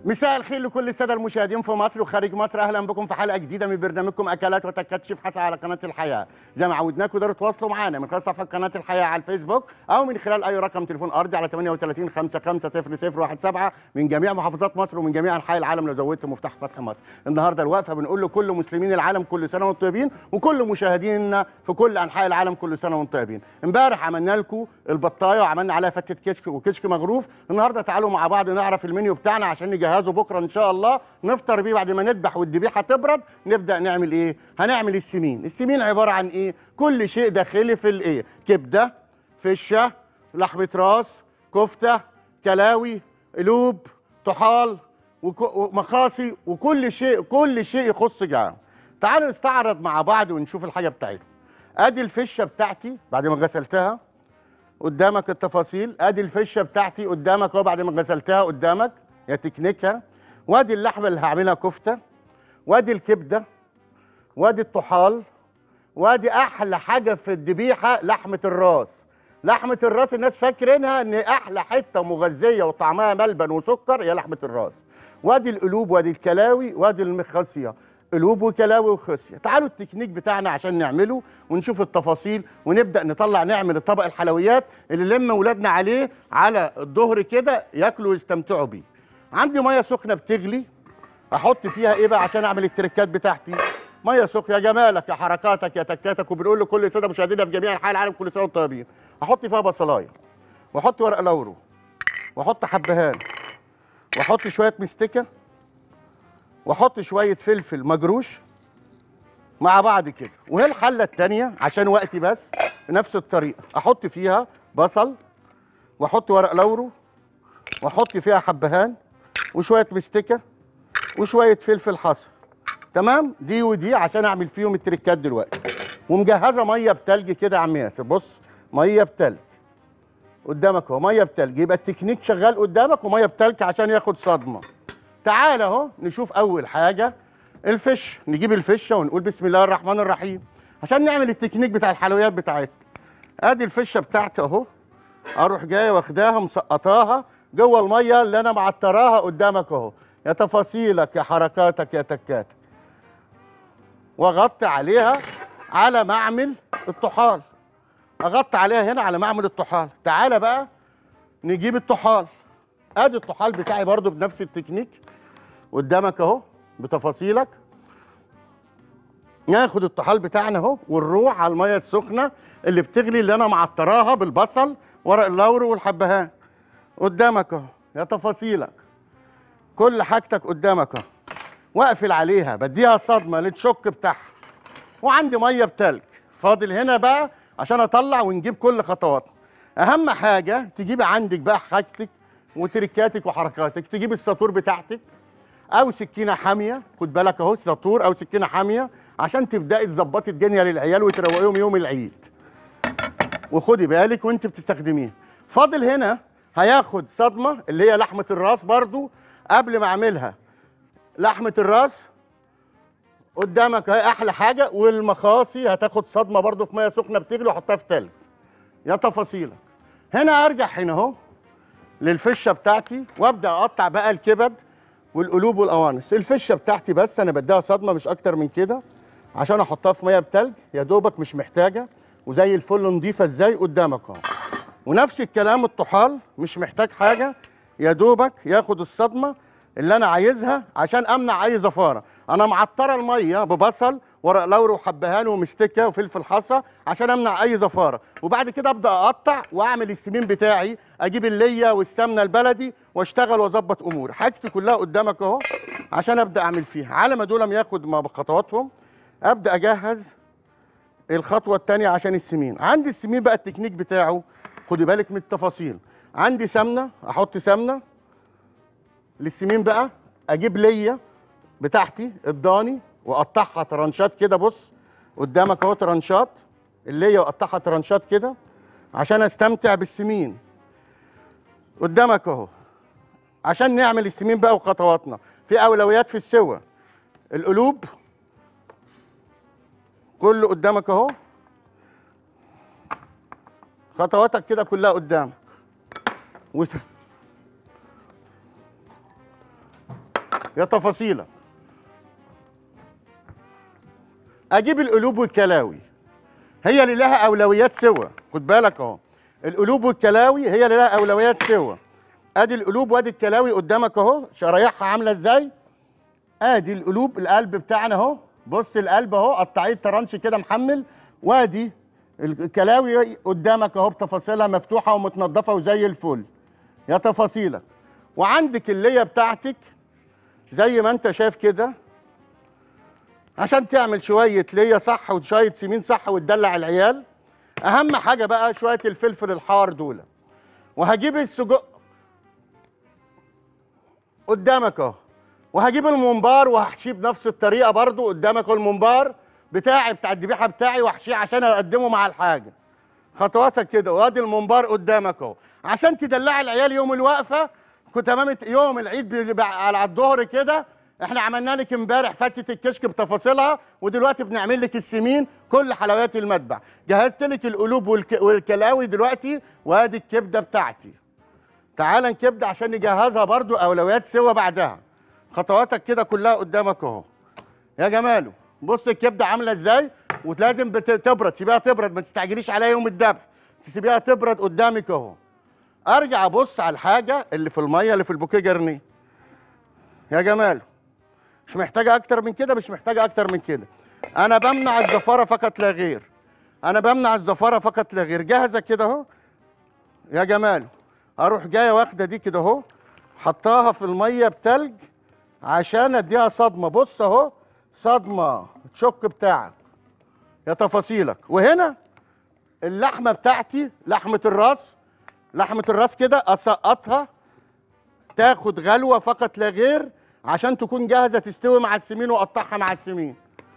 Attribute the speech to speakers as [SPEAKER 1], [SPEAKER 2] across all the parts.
[SPEAKER 1] مساء الخير لكل الساده المشاهدين في مصر وخارج مصر اهلا بكم في حلقه جديده من برنامجكم اكلات وتكات شيف حسن على قناه الحياه زي ما عودناكم تقدروا تواصلوا معانا من خلال صفحه قناه الحياه على الفيسبوك او من خلال اي رقم تليفون ارضي على 38 55 0017 من جميع محافظات مصر ومن جميع انحاء العالم لو زودت مفتاح فتح مصر النهارده الوقفه بنقول لكل مسلمين العالم كل سنه وانتم طيبين وكل مشاهدينا في كل انحاء العالم كل سنه وانتم طيبين امبارح عملنا لكم البطايه وعملنا عليها فتة كشك وكشك مغروف النهارده تعالوا مع بعض نعرف المنيو بتاعنا عشان نجهزه بكره ان شاء الله نفطر بيه بعد ما نذبح والذبيحه تبرد نبدا نعمل ايه هنعمل السمين السمين عباره عن ايه كل شيء داخلي في الايه كبده فشه لحمه راس كفته كلاوي قلوب طحال وك- ومخاصي وكل شيء كل شيء يخص جعان تعالوا نستعرض مع بعض ونشوف الحاجه بتاعتنا ادي الفشه بتاعتي بعد ما غسلتها قدامك التفاصيل ادي الفشه بتاعتي قدامك اهو بعد ما غسلتها قدامك يا تكنيكها وادي اللحمه اللي هعملها كفته وادي الكبده وادي الطحال وادي احلى حاجه في الذبيحه لحمه الراس لحمه الراس الناس فاكرينها ان احلى حته مغذيه وطعمها ملبن وسكر هي لحمه الراس وادي القلوب وادي الكلاوي وادي المخاصيه قلوب وكلاوي وخصيه تعالوا التكنيك بتاعنا عشان نعمله ونشوف التفاصيل ونبدا نطلع نعمل الطبق الحلويات اللي لما ولادنا عليه على الظهر كده ياكلوا ويستمتعوا بيه عندي ميه سخنه بتغلي احط فيها ايه بقى عشان اعمل التركات بتاعتي ميه سخنه يا جمالك يا حركاتك يا تكاتك وبنقول لكل الساده مشاهدينا في جميع انحاء العالم كل سنه وانتم طيبين احط فيها بصلايه واحط ورق لورو واحط حبهان واحط شويه مستكه واحط شويه فلفل مجروش مع بعض كده وهي الحله الثانيه عشان وقتي بس بنفس الطريقه احط فيها بصل واحط ورق لورو واحط فيها حبهان وشويه مستكه وشويه فلفل حصى تمام دي ودي عشان اعمل فيهم التريكات دلوقتي ومجهزه ميه بتلج كده يا عم ياسر بص ميه بتلج قدامك اهو ميه بتلج يبقى التكنيك شغال قدامك وميه بتلج عشان ياخد صدمه تعال اهو نشوف اول حاجه الفش نجيب الفشه ونقول بسم الله الرحمن الرحيم عشان نعمل التكنيك بتاع الحلويات بتاعتنا ادي الفشه بتاعتي اهو اروح جايه واخداها مسقطاها جوه الميه اللي انا معطراها قدامك اهو يا تفاصيلك يا حركاتك يا تكاتك واغطي عليها على ما اعمل الطحال اغطي عليها هنا على ما اعمل الطحال تعالى بقى نجيب الطحال ادي الطحال بتاعي برضو بنفس التكنيك قدامك اهو بتفاصيلك ناخد الطحال بتاعنا اهو ونروح على الميه السخنه اللي بتغلي اللي انا معطراها بالبصل ورق اللوري والحبهان قدامك اهو يا تفاصيلك كل حاجتك قدامك اهو واقفل عليها بديها صدمه للشك بتاعها وعندي ميه بتلج فاضل هنا بقى عشان اطلع ونجيب كل خطواتنا اهم حاجه تجيبي عندك بقى حاجتك وتركاتك وحركاتك تجيب الساطور بتاعتك او سكينه حاميه خد بالك اهو ساطور او سكينه حاميه عشان تبداي تظبطي الدنيا للعيال وتروقيهم يوم العيد وخدي بالك وانت بتستخدميها فاضل هنا هياخد صدمه اللي هي لحمه الراس برضو قبل ما اعملها لحمه الراس قدامك اهي احلى حاجه والمخاصي هتاخد صدمه برضو في ميه سخنه بتغلي واحطها في تلج يا تفاصيلك هنا ارجع هنا اهو للفشه بتاعتي وابدا اقطع بقى الكبد والقلوب والقوانص الفشه بتاعتي بس انا بديها صدمه مش اكتر من كده عشان احطها في ميه بتلج يا دوبك مش محتاجه وزي الفل نضيفه ازاي قدامك اهو ونفس الكلام الطحال مش محتاج حاجه يا دوبك ياخد الصدمه اللي انا عايزها عشان امنع اي زفاره انا معطره الميه ببصل ورق لوري وحبهان ومستكه وفلفل حصى عشان امنع اي زفاره وبعد كده ابدا اقطع واعمل السمين بتاعي اجيب الليه والسمنه البلدي واشتغل واظبط اموري حاجتي كلها قدامك اهو عشان ابدا اعمل فيها على ما دول ياخد ما بخطواتهم ابدا اجهز الخطوه الثانيه عشان السمين عندي السمين بقى التكنيك بتاعه خدي بالك من التفاصيل عندي سمنه احط سمنه للسمين بقى اجيب ليا بتاعتي الضاني واقطعها ترانشات كده بص قدامك اهو ترانشات الليا واقطعها ترانشات كده عشان استمتع بالسمين قدامك اهو عشان نعمل السمين بقى وخطواتنا في اولويات في السوى القلوب كله قدامك اهو خطواتك كده كلها قدامك وت... يا تفاصيلك اجيب القلوب والكلاوي هي اللي لها اولويات سوا خد بالك اهو القلوب والكلاوي هي اللي لها اولويات سوا ادي القلوب وادي الكلاوي قدامك اهو شرايحها عامله ازاي ادي القلوب القلب بتاعنا اهو بص القلب اهو قطعيه ترانش كده محمل وادي الكلاوي قدامك اهو بتفاصيلها مفتوحه ومتنضفه وزي الفل يا تفاصيلك وعندك الليه بتاعتك زي ما انت شايف كده عشان تعمل شويه ليه صح وشويه سمين صح وتدلع العيال اهم حاجه بقى شويه الفلفل الحار دول وهجيب السجق قدامك اهو وهجيب الممبار وهحشيه بنفس الطريقه برضو قدامك أهو الممبار بتاعي بتاع الذبيحه بتاعي واحشيه عشان اقدمه مع الحاجه خطواتك كده وادي الممبار قدامك اهو عشان تدلعي العيال يوم الوقفه كنت تمام يوم العيد بي- بي- على الظهر كده احنا عملنا لك امبارح فتة الكشك بتفاصيلها ودلوقتي بنعمل لك السمين كل حلويات المذبح جهزت لك القلوب والك... والكلاوي دلوقتي وادي الكبده بتاعتي تعال الكبده عشان نجهزها برضو اولويات سوا بعدها خطواتك كده كلها قدامك اهو يا جماله بص الكبده عامله ازاي ولازم بت- تبرد سيبيها تبرد ما تستعجليش عليها يوم الذبح تسيبيها تبرد قدامك اهو ارجع ابص على الحاجه اللي في الميه اللي في البوكيه جرنيه يا جماله مش محتاجه اكتر من كده مش محتاجه اكتر من كده انا بمنع الزفاره فقط لا غير انا بمنع الزفاره فقط لا غير جاهزه كده اهو يا جماله اروح جايه واخده دي كده اهو حطاها في الميه بتلج عشان اديها صدمه بص اهو صدمه تشك بتاعك يا تفاصيلك وهنا اللحمه بتاعتي لحمه الراس لحمه الراس كده اسقطها تاخد غلوه فقط لا غير عشان تكون جاهزه تستوي مع السمين واقطعها مع السمين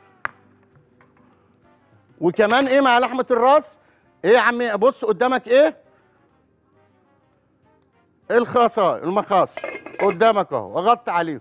[SPEAKER 1] وكمان ايه مع لحمه الراس ايه يا عمي بص قدامك ايه الخصا المخاص قدامك اهو اغطي عليهم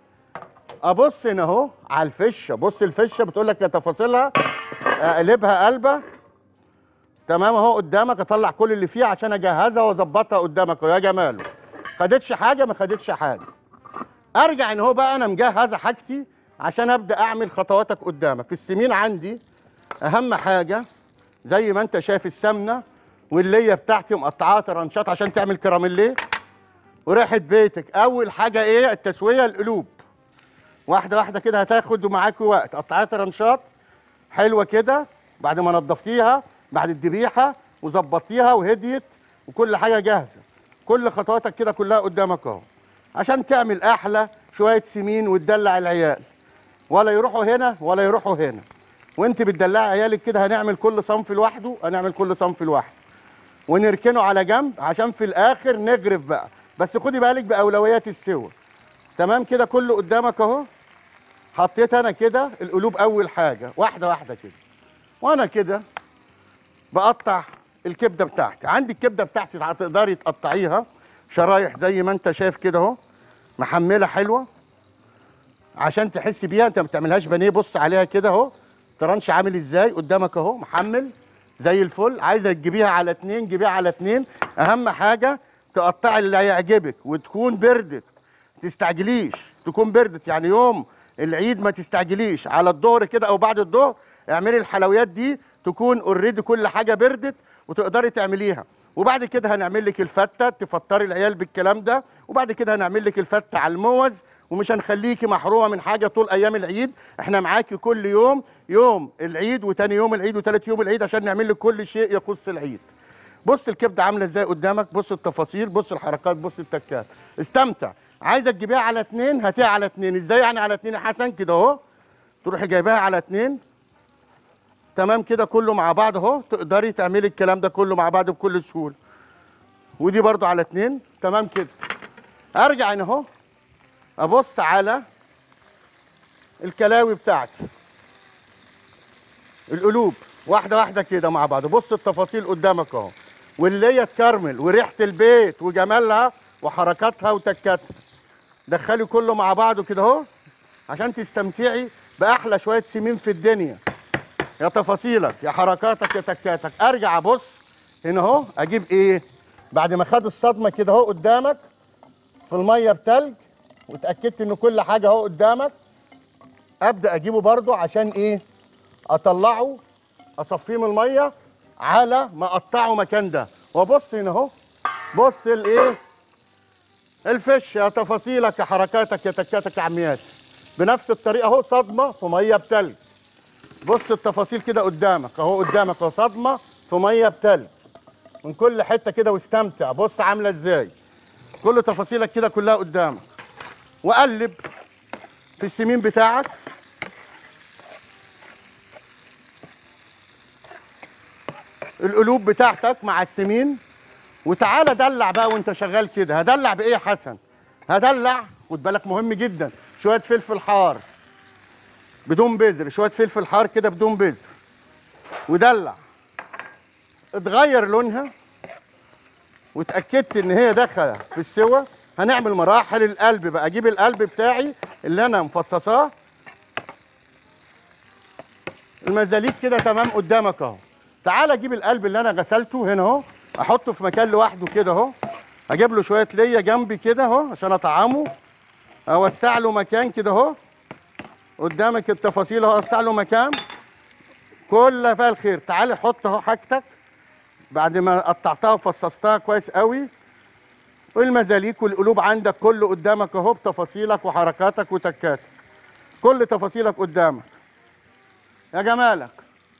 [SPEAKER 1] ابص هنا اهو على الفشه بص الفشه بتقول لك يا تفاصيلها اقلبها قلبه تمام اهو قدامك اطلع كل اللي فيها عشان اجهزها واظبطها قدامك اهو يا جماله خدتش حاجه ما خدتش حاجه ارجع ان هو بقى انا مجهزه حاجتي عشان ابدا اعمل خطواتك قدامك السمين عندي اهم حاجه زي ما انت شايف السمنه والليه بتاعتي مقطعاها ترانشات عشان تعمل كراميليه وريحه بيتك اول حاجه ايه التسويه القلوب واحده واحده كده هتاخد معاكي وقت قطعها ترانشات حلوه كده بعد ما نضفتيها بعد الذبيحه وظبطيها وهديت وكل حاجه جاهزه كل خطواتك كده كلها قدامك اهو عشان تعمل احلى شويه سمين وتدلع العيال ولا يروحوا هنا ولا يروحوا هنا وانت بتدلعي عيالك كده هنعمل كل صنف لوحده هنعمل كل صنف لوحده ونركنه على جنب عشان في الاخر نغرف بقى بس خدي بالك باولويات السوا تمام كده كله قدامك اهو حطيت انا كده القلوب اول حاجه واحده واحده كده وانا كده بقطع الكبده بتاعتي عندي الكبده بتاعتي هتقدري تقطعيها شرايح زي ما انت شايف كده اهو محمله حلوه عشان تحس بيها انت ما بتعملهاش بانيه بص عليها كده اهو ترانش عامل ازاي قدامك اهو محمل زي الفل عايزه تجيبيها على اتنين جيبيها على اتنين اهم حاجه تقطعي اللي هيعجبك وتكون بردت تستعجليش تكون بردت يعني يوم العيد ما تستعجليش على الظهر كده او بعد الظهر اعملي الحلويات دي تكون اوريدي كل حاجه بردت وتقدري تعمليها وبعد كده هنعمل لك الفته تفطري العيال بالكلام ده وبعد كده هنعمل لك الفته على الموز ومش هنخليكي محرومه من حاجه طول ايام العيد احنا معاكي كل يوم يوم العيد وتاني يوم العيد وتالت يوم العيد عشان نعمل لك كل شيء يخص العيد بص الكبده عامله ازاي قدامك بص التفاصيل بص الحركات بص التكات استمتع عايزه تجيبيها على اتنين هاتيها على اتنين ازاي يعني على اتنين يا حسن كده اهو تروحي جايباها على اتنين تمام كده كله مع بعض اهو تقدري تعملي الكلام ده كله مع بعض بكل سهوله ودي برضو على اتنين تمام كده ارجع هنا اهو ابص على الكلاوي بتاعتي القلوب واحده واحده كده مع بعض بص التفاصيل قدامك اهو واللي هي تكرمل وريحه البيت وجمالها وحركاتها وتكاتها دخلي كله مع بعضه كده اهو عشان تستمتعي باحلى شويه سمين في الدنيا يا تفاصيلك يا حركاتك يا تكاتك ارجع ابص هنا اهو اجيب ايه بعد ما خد الصدمه كده اهو قدامك في الميه بتلج واتاكدت ان كل حاجه اهو قدامك ابدا اجيبه برضو عشان ايه اطلعه اصفيه من الميه على ما اقطعه مكان ده وابص هنا اهو بص الايه الفش يا تفاصيلك يا حركاتك يا تكاتك يا عم ياسر بنفس الطريقه اهو صدمه في ميه بتلج بص التفاصيل كده قدامك اهو قدامك اهو صدمه في ميه بتلج من كل حته كده واستمتع بص عامله ازاي كل تفاصيلك كده كلها قدامك وقلب في السمين بتاعك القلوب بتاعتك مع السمين وتعالى دلع بقى وانت شغال كده هدلع بايه يا حسن هدلع خد بالك مهم جدا شويه فلفل حار بدون بذر شويه فلفل حار كده بدون بذر ودلع اتغير لونها واتاكدت ان هي داخله في السوا هنعمل مراحل القلب بقى اجيب القلب بتاعي اللي انا مفصصاه المزاليك كده تمام قدامك اهو تعال اجيب القلب اللي انا غسلته هنا اهو احطه في مكان لوحده كده اهو اجيب له شويه ليا جنبي كده اهو عشان اطعمه اوسع له مكان كده اهو قدامك التفاصيل اهو اوسع له مكان كل فيها الخير تعالي حط اهو حاجتك بعد ما قطعتها وفصصتها كويس قوي والمزاليك والقلوب عندك كله قدامك اهو بتفاصيلك وحركاتك وتكاتك كل تفاصيلك قدامك يا جمالك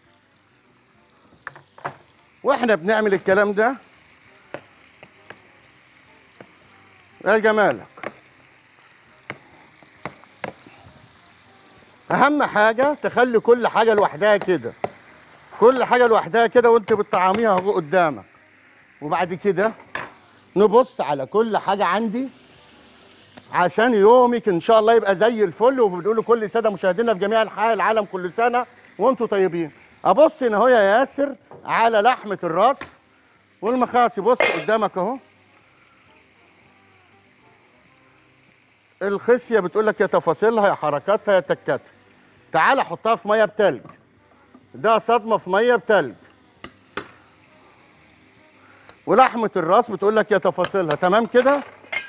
[SPEAKER 1] واحنا بنعمل الكلام ده يا جمالك اهم حاجه تخلي كل حاجه لوحدها كده كل حاجه لوحدها كده وانت بتطعميها اهو قدامك وبعد كده نبص على كل حاجه عندي عشان يومك ان شاء الله يبقى زي الفل وبنقول كل الساده مشاهدينا في جميع انحاء العالم كل سنه وانتم طيبين ابص هنا اهو يا ياسر على لحمه الراس والمخاصي بص قدامك اهو الخصيه بتقول لك يا تفاصيلها يا حركاتها يا تكاتها تعال حطها في ميه بتلج ده صدمه في ميه بتلج ولحمه الراس بتقول لك يا تفاصيلها تمام كده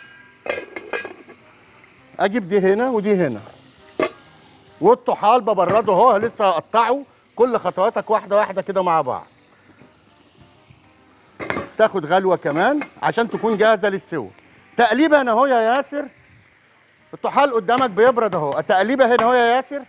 [SPEAKER 1] اجيب دي هنا ودي هنا والطحال ببرده اهو لسه هقطعه كل خطواتك واحده واحده كده مع بعض تاخد غلوه كمان عشان تكون جاهزه للسوى تقليبه هنا اهو يا ياسر الطحال قدامك بيبرد اهو تقليبه هنا اهو يا ياسر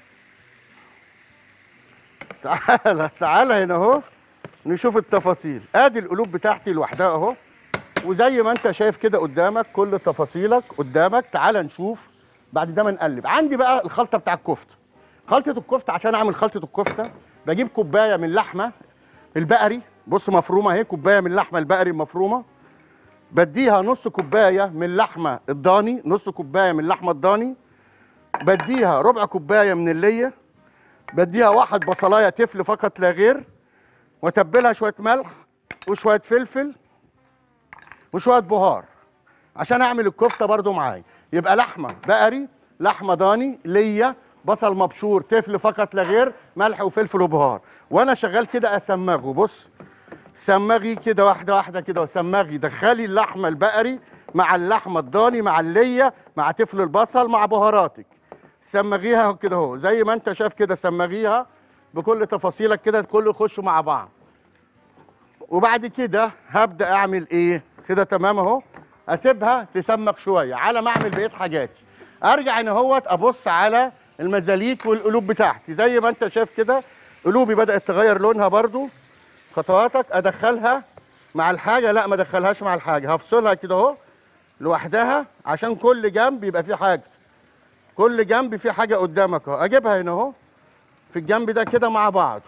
[SPEAKER 1] تعالى تعالى هنا اهو نشوف التفاصيل ادي القلوب بتاعتي لوحدها اهو وزي ما انت شايف كده قدامك كل تفاصيلك قدامك تعالى نشوف بعد ده ما نقلب عندي بقى الخلطه بتاع الكفته خلطه الكفته عشان اعمل خلطه الكفته بجيب كوبايه من اللحمه البقري بص مفرومه اهي كوبايه من اللحمه البقري المفرومه بديها نص كوبايه من اللحمه الضاني نص كوبايه من اللحمه الضاني بديها ربع كوبايه من الليه بديها واحد بصلايه تفل فقط لا غير واتبلها شويه ملح وشويه فلفل وشويه بهار عشان اعمل الكفته برضو معايا يبقى لحمه بقري لحمه ضاني ليا بصل مبشور تفل فقط لا غير ملح وفلفل وبهار وانا شغال كده اسمغه بص سمغي كده واحده واحده كده وسمغي دخلي اللحمه البقري مع اللحمه الضاني مع الليه مع تفل البصل مع بهاراتك سمغيها كده اهو زي ما انت شايف كده سمغيها بكل تفاصيلك كده كله يخشوا مع بعض وبعد كده هبدا اعمل ايه كده تمام اهو اسيبها تسمك شويه على ما اعمل بقيه حاجاتي ارجع هنا اهوت ابص على المزاليك والقلوب بتاعتي زي ما انت شايف كده قلوبي بدات تغير لونها برضو خطواتك ادخلها مع الحاجه لا ما ادخلهاش مع الحاجه هفصلها كده اهو لوحدها عشان كل جنب يبقى فيه حاجه كل جنب فيه حاجه قدامك اهو اجيبها هنا اهو في الجنب ده كده مع بعض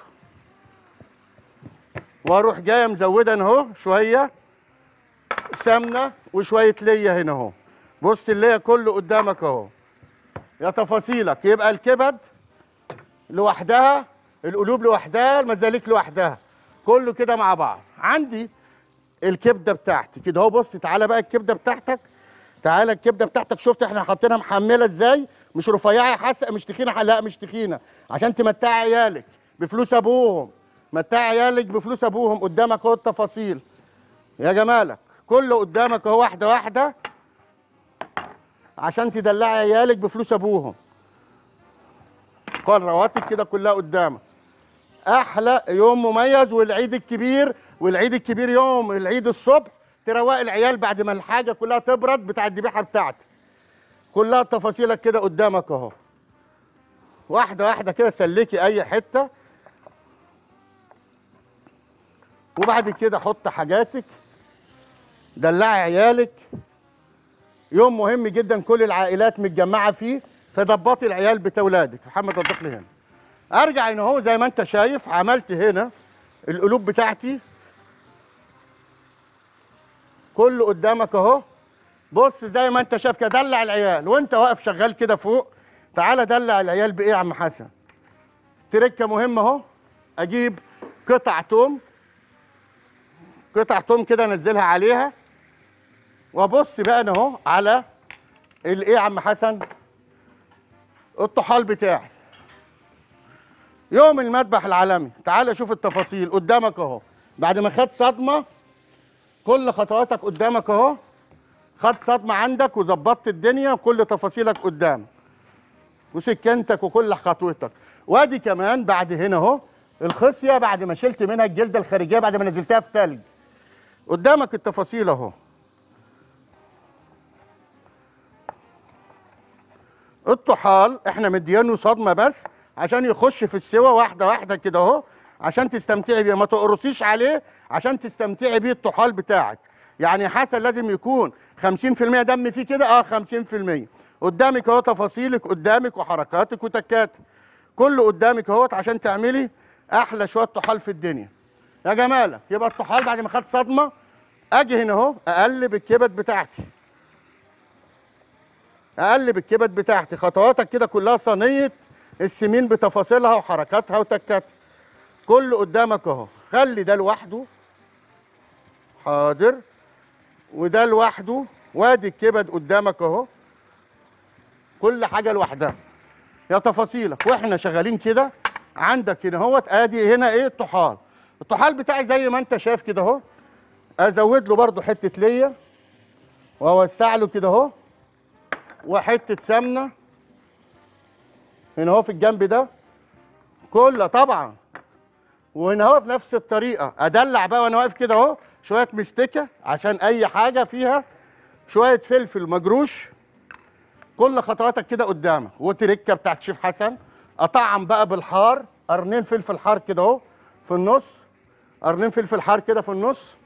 [SPEAKER 1] واروح جايه مزوده هنا اهو شويه سمنه وشويه ليا هنا اهو بص الليا كله قدامك اهو يا تفاصيلك يبقى الكبد لوحدها القلوب لوحدها المزاليك لوحدها كله كده مع بعض عندي الكبده بتاعتي كده اهو بص تعالى بقى الكبده بتاعتك تعالى الكبده بتاعتك شفت احنا حاطينها محمله ازاي مش رفيعه يا حسن مش تخينه لا مش تخينه عشان تمتعي عيالك بفلوس ابوهم متعي عيالك بفلوس ابوهم قدامك اهو التفاصيل يا جمالك كله قدامك اهو واحده واحده عشان تدلعي عيالك بفلوس ابوهم قراراتك كده كلها قدامك احلى يوم مميز والعيد الكبير والعيد الكبير يوم العيد الصبح تروق العيال بعد ما الحاجه كلها تبرد بتاع الذبيحه بتاعتك كلها تفاصيلك كده قدامك اهو واحده واحده كده سلكي اي حته وبعد كده حط حاجاتك دلعي عيالك يوم مهم جدا كل العائلات متجمعه فيه فضبطي العيال بتولادك محمد وضح لي هنا ارجع هنا اهو زي ما انت شايف عملت هنا القلوب بتاعتي كله قدامك اهو بص زي ما انت شايف كده دلع العيال وانت واقف شغال كده فوق تعالى دلع العيال بايه يا عم حسن تركه مهمه اهو اجيب قطع توم قطع توم كده انزلها عليها وابص بقى انا اهو على الايه يا عم حسن الطحال بتاعي يوم المذبح العالمي تعال شوف التفاصيل قدامك اهو بعد ما خد صدمه كل خطواتك قدامك اهو خد صدمه عندك وظبطت الدنيا وكل تفاصيلك قدامك وسكنتك وكل خطوتك وادي كمان بعد هنا اهو الخصيه بعد ما شلت منها الجلده الخارجيه بعد ما نزلتها في تلج قدامك التفاصيل اهو الطحال احنا مديانه صدمه بس عشان يخش في السوا واحده واحده كده اهو عشان تستمتعي بيه ما تقرصيش عليه عشان تستمتعي بيه الطحال بتاعك يعني حسن لازم يكون 50% دم فيه كده اه 50% قدامك اهو تفاصيلك قدامك وحركاتك وتكاتك كله قدامك اهوت عشان تعملي احلى شويه طحال في الدنيا يا جمالك يبقى الطحال بعد ما خد صدمه اجي هنا اهو اقلب الكبد بتاعتي اقلب الكبد بتاعتي خطواتك كده كلها صينيه السمين بتفاصيلها وحركاتها وتكاتها كله قدامك اهو خلي ده لوحده حاضر وده لوحده وادي الكبد قدامك اهو كل حاجه لوحدها يا تفاصيلك واحنا شغالين كده عندك هنا اهوت ادي هنا ايه الطحال الطحال بتاعي زي ما انت شايف كده اهو ازود له برده حته ليا واوسع له كده اهو وحته سمنه هنا اهو في الجنب ده كله طبعا وهنا اهو في نفس الطريقه ادلع بقى وانا واقف كده اهو شويه مستكه عشان اي حاجه فيها شويه فلفل مجروش كل خطواتك كده قدامك وتركه بتاعت شيف حسن اطعم بقى بالحار قرنين فلفل حار كده اهو في النص قرنين فلفل حار كده في النص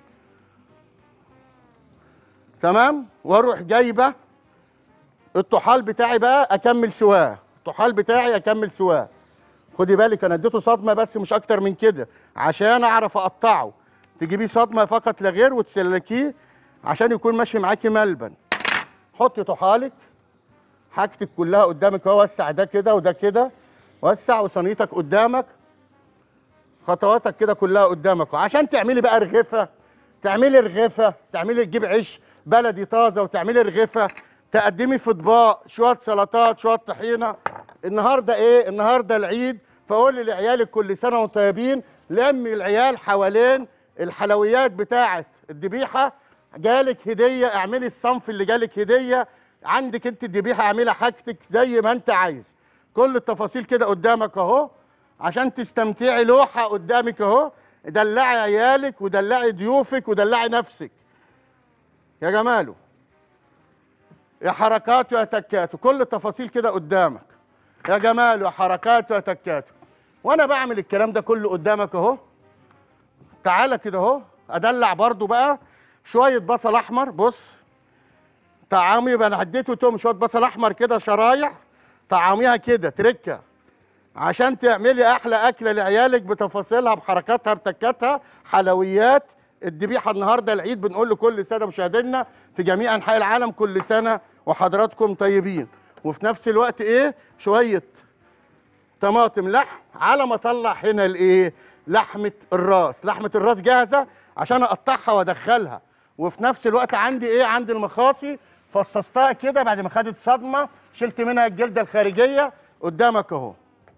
[SPEAKER 1] تمام واروح جايبه الطحال بتاعي بقى اكمل سواه الطحال بتاعي اكمل سواه خدي بالك انا اديته صدمه بس مش اكتر من كده عشان اعرف اقطعه تجيبيه صدمه فقط لا غير وتسلكيه عشان يكون ماشي معاكي ملبن حطي طحالك حاجتك كلها قدامك اهو وسع ده كده وده كده وسع وصينيتك قدامك خطواتك كده كلها قدامك وعشان تعملي بقى رغيفه تعملي رغيفه تعملي تجيب عيش بلدي طازه وتعملي رغيفه تقدمي في اطباق شويه سلطات شويه طحينه النهارده ايه النهارده العيد فقولي لعيالك كل سنه وانتم طيبين لمي العيال حوالين الحلويات بتاعه الذبيحه جالك هديه اعملي الصنف اللي جالك هديه عندك انت الذبيحه اعملي حاجتك زي ما انت عايز كل التفاصيل كده قدامك اهو عشان تستمتعي لوحه قدامك اهو دلعي عيالك ودلعي ضيوفك ودلعي نفسك يا جماله يا حركات يا تكات كل التفاصيل كده قدامك يا جمال يا حركات يا تكات وانا بعمل الكلام ده كله قدامك اهو تعالى كده اهو ادلع برضو بقى شويه بصل احمر بص طعامي يبقى انا اديته توم شويه بصل احمر كده شرايح طعاميها كده تركه عشان تعملي احلى اكله لعيالك بتفاصيلها بحركاتها بتكاتها حلويات الذبيحه النهارده العيد بنقول لكل الساده مشاهدينا في جميع انحاء العالم كل سنه وحضراتكم طيبين وفي نفس الوقت ايه شويه طماطم لحم على ما اطلع هنا الايه لحمه الراس لحمه الراس جاهزه عشان اقطعها وادخلها وفي نفس الوقت عندي ايه عندي المخاصي فصصتها كده بعد ما خدت صدمه شلت منها الجلده الخارجيه قدامك اهو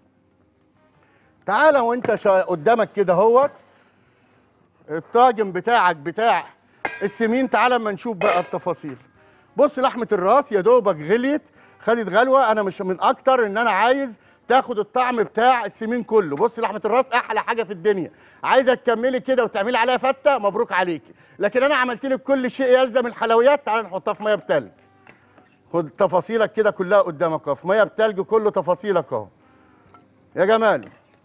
[SPEAKER 1] تعالى وانت شا... قدامك كده اهوت الطاجن بتاعك بتاع السمين تعالى اما نشوف بقى التفاصيل بص لحمه الراس يا دوبك غليت خدت غلوه انا مش من اكتر ان انا عايز تاخد الطعم بتاع السمين كله بص لحمه الراس احلى حاجه في الدنيا عايزه تكملي كده وتعملي عليها فته مبروك عليكي لكن انا عملت لك كل شيء يلزم الحلويات تعالى نحطها في ميه بتلج خد تفاصيلك كده كلها قدامك اهو في ميه بتلج كله تفاصيلك اهو يا جمال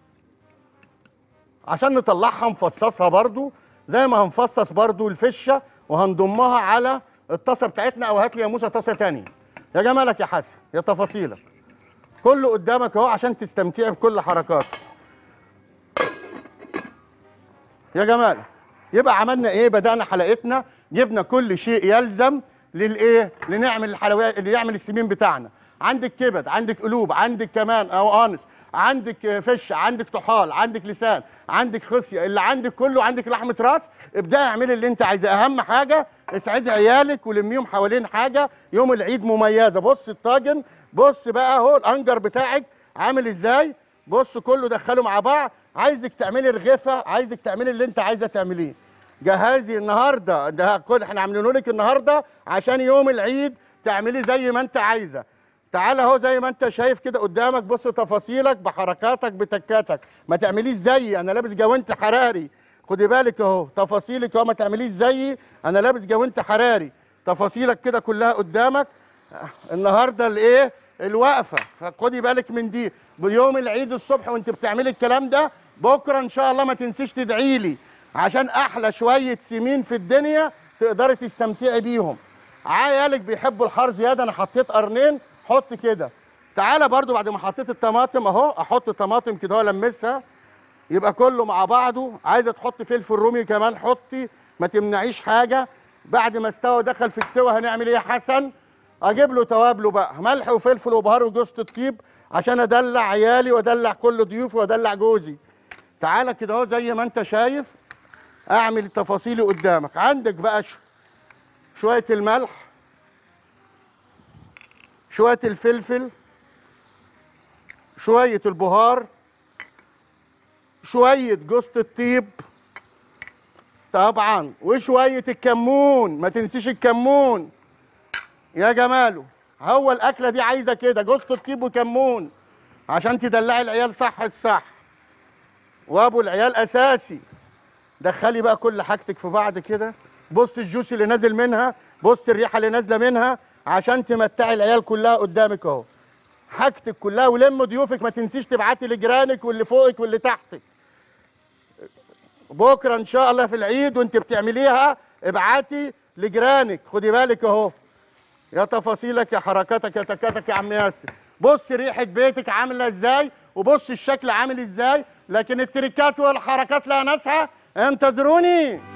[SPEAKER 1] عشان نطلعها نفصصها برضو زي ما هنفصص برضو الفشه وهنضمها على الطاسه بتاعتنا او هات لي يا موسى طاسه تانية يا جمالك يا حسن يا تفاصيلك كله قدامك اهو عشان تستمتعي بكل حركاته يا جمال يبقى عملنا ايه بدانا حلقتنا جبنا كل شيء يلزم للايه لنعمل الحلويات اللي يعمل السمين بتاعنا عندك كبد عندك قلوب عندك كمان او انس عندك فش عندك طحال عندك لسان عندك خصيه اللي عندك كله عندك لحمه راس ابداي اعملي اللي انت عايزاه اهم حاجه اسعدي عيالك ولميهم حوالين حاجه يوم العيد مميزه بص الطاجن بص بقى اهو الانجر بتاعك عامل ازاي بص كله دخله مع بعض عايزك تعملي رغيفه عايزك تعملي اللي انت عايزه تعمليه جهزي النهارده ده كل احنا عاملينه لك النهارده عشان يوم العيد تعملي زي ما انت عايزه تعالى اهو زي ما انت شايف كده قدامك بص تفاصيلك بحركاتك بتكاتك ما تعمليش زيي انا لابس جوانت حراري خدي بالك اهو تفاصيلك اهو ما تعمليش زيي انا لابس جوانت حراري تفاصيلك كده كلها قدامك النهارده الايه الوقفه فخدي بالك من دي بيوم العيد الصبح وانت بتعملي الكلام ده بكره ان شاء الله ما تنسيش تدعي لي عشان احلى شويه سمين في الدنيا تقدري تستمتعي بيهم عيالك بيحبوا الحار زياده انا حطيت قرنين حط كده تعالى برضو بعد ما حطيت الطماطم اهو احط طماطم كده والمسها يبقى كله مع بعضه عايزه تحط فلفل رومي كمان حطي ما تمنعيش حاجه بعد ما استوى دخل في السوا هنعمل ايه يا حسن اجيب له توابله بقى ملح وفلفل وبهار وجوز الطيب عشان ادلع عيالي وادلع كل ضيوفي وادلع جوزي تعالى كده اهو زي ما انت شايف اعمل تفاصيلي قدامك عندك بقى شو شويه الملح شويه الفلفل شويه البهار شويه جوز الطيب طبعا وشويه الكمون ما تنسيش الكمون يا جماله هو الاكله دي عايزه كده جوز الطيب وكمون عشان تدلعي العيال صح الصح وابو العيال اساسي دخلي بقى كل حاجتك في بعض كده بص الجوس اللي نازل منها بص الريحه اللي نازله منها عشان تمتعي العيال كلها قدامك اهو حاجتك كلها ولم ضيوفك ما تنسيش تبعتي لجيرانك واللي فوقك واللي تحتك بكره ان شاء الله في العيد وانت بتعمليها ابعتي لجيرانك خدي بالك اهو يا تفاصيلك يا حركاتك يا تكاتك يا عم ياسر بص ريحه بيتك عامله ازاي وبص الشكل عامل ازاي لكن التريكات والحركات لها ناسها انتظروني